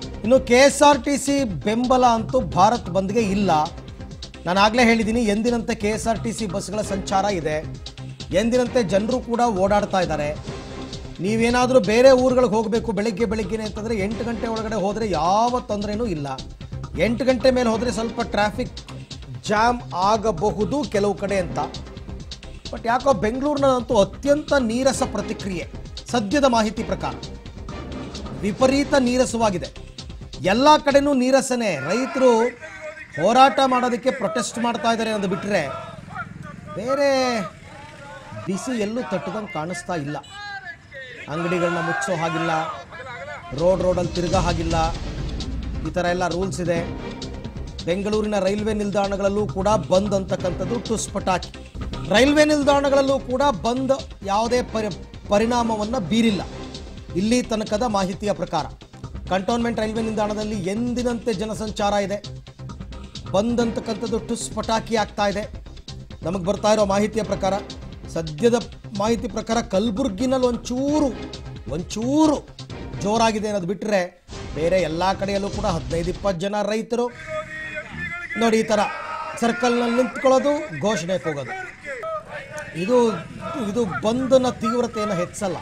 ಇನ್ನು K S R T C ಬೆಂಬಲ ಅಂತೂ ಭಾರತ್ ಬಂದ್ಗೆ ಇಲ್ಲ ನಾನು ಆಗಲೇ ಹೇಳಿದ್ದೀನಿ ಎಂದಿನಂತೆ K S R T C ಬಸ್ಗಳ ಸಂಚಾರ ಇದೆ ಎಂದಿನಂತೆ ಜನರು ಕೂಡ ಓಡಾಡ್ತಾ ಇದ್ದಾರೆ ನೀವೇನಾದರೂ ಬೇರೆ ಊರುಗಳಿಗೆ ಹೋಗಬೇಕು ಬೆಳಿಗ್ಗೆ ಬೆಳಿಗ್ಗೆನೆ ಅಂತಂದರೆ ಎಂಟು ಗಂಟೆ ಒಳಗಡೆ ಹೋದರೆ ಯಾವ ತೊಂದರೆನೂ ಇಲ್ಲ ಎಂಟು ಗಂಟೆ ಮೇಲೆ ಹೋದರೆ ಸ್ವಲ್ಪ ಟ್ರಾಫಿಕ್ ಜಾಮ್ ಆಗಬಹುದು ಕೆಲವು ಕಡೆ ಅಂತ ಬಟ್ ಯಾಕೋ ಬೆಂಗಳೂರಿನಂತೂ ಅತ್ಯಂತ ನೀರಸ ಪ್ರತಿಕ್ರಿಯೆ ಸದ್ಯದ ಮಾಹಿತಿ ಪ್ರಕಾರ ವಿಪರೀತ ನೀರಸವಾಗಿದೆ ಎಲ್ಲ ಕಡೆನೂ ನೀರಸನೇ ರೈತರು ಹೋರಾಟ ಮಾಡೋದಕ್ಕೆ ಪ್ರೊಟೆಸ್ಟ್ ಮಾಡ್ತಾ ಇದ್ದಾರೆ ಅನ್ನೋದು ಬಿಟ್ಟರೆ ಬೇರೆ ಬಿಸಿ ಎಲ್ಲೂ ತಟ್ಟದಂಗೆ ಕಾಣಿಸ್ತಾ ಇಲ್ಲ ಅಂಗಡಿಗಳನ್ನ ಮುಚ್ಚೋ ಹಾಗಿಲ್ಲ ರೋಡ್ ರೋಡಲ್ಲಿ ತಿರುಗೋ ಹಾಗಿಲ್ಲ ಈ ಥರ ಎಲ್ಲ ರೂಲ್ಸ್ ಇದೆ ಬೆಂಗಳೂರಿನ ರೈಲ್ವೆ ನಿಲ್ದಾಣಗಳಲ್ಲೂ ಕೂಡ ಬಂದ್ ಅಂತಕ್ಕಂಥದ್ದು ಟುಸ್ ಪಟಾಕಿ ರೈಲ್ವೆ ನಿಲ್ದಾಣಗಳಲ್ಲೂ ಕೂಡ ಬಂದ್ ಯಾವುದೇ ಪರಿ ಪರಿಣಾಮವನ್ನು ಬೀರಿಲ್ಲ ಇಲ್ಲಿ ತನಕದ ಮಾಹಿತಿಯ ಪ್ರಕಾರ ಕಂಟೋನ್ಮೆಂಟ್ ರೈಲ್ವೆ ನಿಲ್ದಾಣದಲ್ಲಿ ಎಂದಿನಂತೆ ಜನಸಂಚಾರ ಇದೆ ಬಂದ್ ಅಂತಕ್ಕಂಥದ್ದು ಟುಸ್ ಪಟಾಕಿ ಆಗ್ತಾ ಇದೆ ನಮಗೆ ಬರ್ತಾ ಇರೋ ಮಾಹಿತಿಯ ಪ್ರಕಾರ ಸದ್ಯದ ಮಾಹಿತಿ ಪ್ರಕಾರ ಕಲಬುರ್ಗಿನಲ್ಲಿ ಒಂಚೂರು ಒಂಚೂರು ಜೋರಾಗಿದೆ ಅನ್ನೋದು ಬಿಟ್ಟರೆ ಬೇರೆ ಎಲ್ಲ ಕಡೆಯಲ್ಲೂ ಕೂಡ ಹದಿನೈದು ಇಪ್ಪತ್ತು ಜನ ರೈತರು ನೋಡಿ ಈ ಥರ ಸರ್ಕಲ್ನಲ್ಲಿ ನಿಂತ್ಕೊಳ್ಳೋದು ಘೋಷಣೆಗೆ ಹೋಗೋದು ಇದು ಇದು ಬಂಧನ ತೀವ್ರತೆಯನ್ನು ಹೆಚ್ಚಲ್ಲ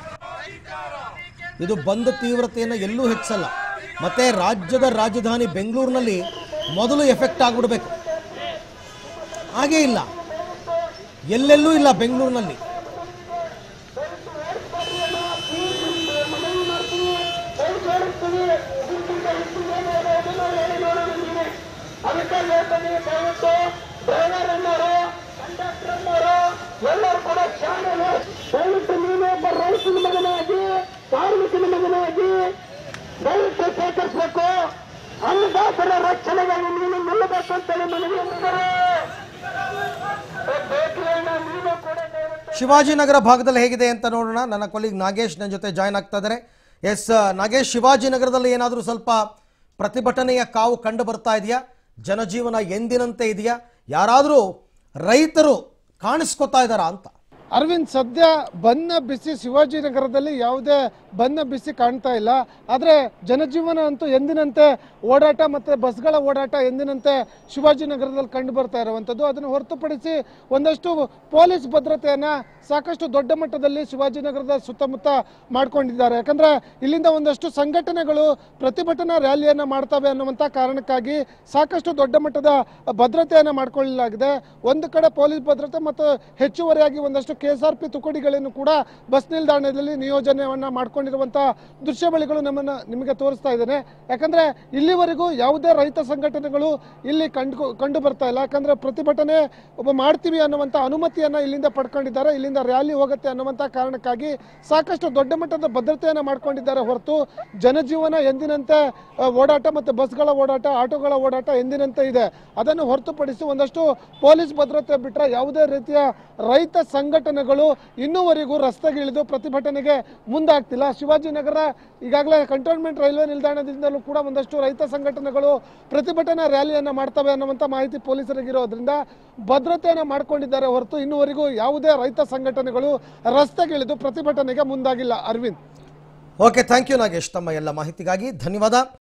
ಇದು ಬಂದ್ ತೀವ್ರತೆಯನ್ನು ಎಲ್ಲೂ ಹೆಚ್ಚಲ್ಲ ಮತ್ತೆ ರಾಜ್ಯದ ರಾಜಧಾನಿ ಬೆಂಗಳೂರಿನಲ್ಲಿ ಮೊದಲು ಎಫೆಕ್ಟ್ ಆಗಿಬಿಡ್ಬೇಕು ಹಾಗೇ ಇಲ್ಲ ಎಲ್ಲೆಲ್ಲೂ ಇಲ್ಲ ಬೆಂಗಳೂರಿನಲ್ಲಿ ಅದಕ್ಕೆ ಹೇಳ್ತೀನಿ ದಯವಿಟ್ಟು ಡ್ರೈವರ್ ಅನ್ನೋರು ಕಂಡಕ್ಟರ್ ಅನ್ನೋರು ಎಲ್ಲರೂ ಕೂಡ ಶಾಲೆಗಳು ದಯವಿಟ್ಟು ನೀನು ಒಬ್ಬ ರೈತನ ಮಗನಾಗಿ ಕಾರ್ಮಿಕನ ಮಗನಾಗಿ ದಯವಿಟ್ಟು ಸಹಕರಿಸಬೇಕು ಅನ್ನದಾತರ ರಕ್ಷಣೆಗಾಗಿ ನೀನು ನಿಲ್ಲಬೇಕು ಅಂತೇಳಿ ಮನವಿ ಮಾಡಿದ್ದಾರೆ ಬೇಕರಿಯನ್ನ ನೀನು ಕೂಡ ದಯವಿಟ್ಟು ಶಿವಾಜಿನಗರ ಭಾಗದಲ್ಲಿ ಹೇಗಿದೆ ಅಂತ ನೋಡೋಣ ನನ್ನ ಕೊಲಿಗ್ ನಾಗೇಶ್ ನನ್ನ ಜೊತೆ ಜಾಯ್ನ್ ಆಗ್ತಾ ಇದ್ದಾರೆ ಎಸ್ ನಾಗೇಶ್ ಶಿವಾಜಿನಗರದಲ್ಲಿ ಏನಾದರೂ ಸ್ವಲ್ಪ ಪ್ರತಿಭಟನೆಯ ಕಾವು ಕಂಡು ಬರ್ತಾ ಇದೆಯಾ ಜನಜೀವನ ಎಂದಿನಂತೆ ಇದೆಯಾ ಯಾರಾದರೂ ರೈತರು ಕಾಣಿಸ್ಕೊತಾ ಇದ್ದಾರಾ ಅಂತ ಅರವಿಂದ್ ಸದ್ಯ ಬನ್ನ ಬಿಸಿ ಶಿವಾಜಿನಗರದಲ್ಲಿ ಯಾವುದೇ ಬನ್ನ ಬಿಸಿ ಕಾಣ್ತಾ ಇಲ್ಲ ಆದರೆ ಜನಜೀವನ ಅಂತೂ ಎಂದಿನಂತೆ ಓಡಾಟ ಮತ್ತು ಬಸ್ಗಳ ಓಡಾಟ ಎಂದಿನಂತೆ ಶಿವಾಜಿನಗರದಲ್ಲಿ ಕಂಡು ಬರ್ತಾ ಇರುವಂಥದ್ದು ಅದನ್ನು ಹೊರತುಪಡಿಸಿ ಒಂದಷ್ಟು ಪೊಲೀಸ್ ಭದ್ರತೆಯನ್ನು ಸಾಕಷ್ಟು ದೊಡ್ಡ ಮಟ್ಟದಲ್ಲಿ ಶಿವಾಜಿನಗರದ ಸುತ್ತಮುತ್ತ ಮಾಡ್ಕೊಂಡಿದ್ದಾರೆ ಯಾಕಂದರೆ ಇಲ್ಲಿಂದ ಒಂದಷ್ಟು ಸಂಘಟನೆಗಳು ಪ್ರತಿಭಟನಾ ರ್ಯಾಲಿಯನ್ನು ಮಾಡ್ತವೆ ಅನ್ನುವಂಥ ಕಾರಣಕ್ಕಾಗಿ ಸಾಕಷ್ಟು ದೊಡ್ಡ ಮಟ್ಟದ ಭದ್ರತೆಯನ್ನು ಮಾಡಿಕೊಳ್ಳಲಾಗಿದೆ ಒಂದು ಕಡೆ ಪೊಲೀಸ್ ಭದ್ರತೆ ಮತ್ತು ಹೆಚ್ಚುವರಿಯಾಗಿ ಒಂದಷ್ಟು ಕೆ ಎಸ್ ಆರ್ ಪಿ ತುಕಡಿಗಳನ್ನು ಕೂಡ ಬಸ್ ನಿಲ್ದಾಣದಲ್ಲಿ ನಿಯೋಜನೆಯನ್ನು ಮಾಡ್ಕೊಂಡಿರುವಂಥ ದೃಶ್ಯಾವಳಿಗಳು ನಮ್ಮನ್ನು ನಿಮಗೆ ತೋರಿಸ್ತಾ ಇದ್ದೇನೆ ಯಾಕಂದರೆ ಇಲ್ಲಿವರೆಗೂ ಯಾವುದೇ ರೈತ ಸಂಘಟನೆಗಳು ಇಲ್ಲಿ ಕಂಡು ಕಂಡು ಬರ್ತಾ ಇಲ್ಲ ಯಾಕಂದರೆ ಪ್ರತಿಭಟನೆ ಒಬ್ಬ ಮಾಡ್ತೀವಿ ಅನ್ನುವಂಥ ಅನುಮತಿಯನ್ನು ಇಲ್ಲಿಂದ ಪಡ್ಕೊಂಡಿದ್ದಾರೆ ಇಲ್ಲಿಂದ ರ್ಯಾಲಿ ಹೋಗುತ್ತೆ ಅನ್ನುವಂಥ ಕಾರಣಕ್ಕಾಗಿ ಸಾಕಷ್ಟು ದೊಡ್ಡ ಮಟ್ಟದ ಭದ್ರತೆಯನ್ನು ಮಾಡ್ಕೊಂಡಿದ್ದಾರೆ ಹೊರತು ಜನಜೀವನ ಎಂದಿನಂತೆ ಆ, ಓಡಾಟ ಮತ್ತು ಬಸ್ಗಳ ಓಡಾಟ ಆಟೋಗಳ ಓಡಾಟ ಎಂದಿನಂತೆ ಇದೆ ಅದನ್ನು ಹೊರತುಪಡಿಸಿ ಒಂದಷ್ಟು ಪೊಲೀಸ್ ಭದ್ರತೆ ಬಿಟ್ಟರೆ ಯಾವುದೇ ರೀತಿಯ ರೈತ ಸಂಘಟನೆಗಳು ಇನ್ನೂವರೆಗೂ ರಸ್ತೆಗಿಳಿದು ಪ್ರತಿಭಟನೆಗೆ ಮುಂದಾಗ್ತಿಲ್ಲ ಶಿವಾಜಿನಗರ ಈಗಾಗಲೇ ಕಂಟೋನ್ಮೆಂಟ್ ರೈಲ್ವೆ ನಿಲ್ದಾಣದಿಂದಲೂ ಕೂಡ ಒಂದಷ್ಟು ರೈತ ಸಂಘಟನೆಗಳು ಪ್ರತಿಭಟನಾ ರ್ಯಾಲಿಯನ್ನು ಮಾಡ್ತವೆ ಅನ್ನುವಂಥ ಮಾಹಿತಿ ಪೊಲೀಸರಿಗಿರೋದ್ರಿಂದ ಭದ್ರತೆಯನ್ನು ಮಾಡ್ಕೊಂಡಿದ್ದಾರೆ ಹೊರತು ಇನ್ನೂವರೆಗೂ ಯಾವುದೇ ರೈತ ಸಂಘಟನೆಗಳು ರಸ್ತೆಗಿಳಿದು ಪ್ರತಿಭಟನೆಗೆ ಮುಂದಾಗಿಲ್ಲ Arvind okay thank you Nagesh ತಮ್ಮ ಎಲ್ಲ ಮಾಹಿತಿಗಾಗಿ ಧನ್ಯವಾದ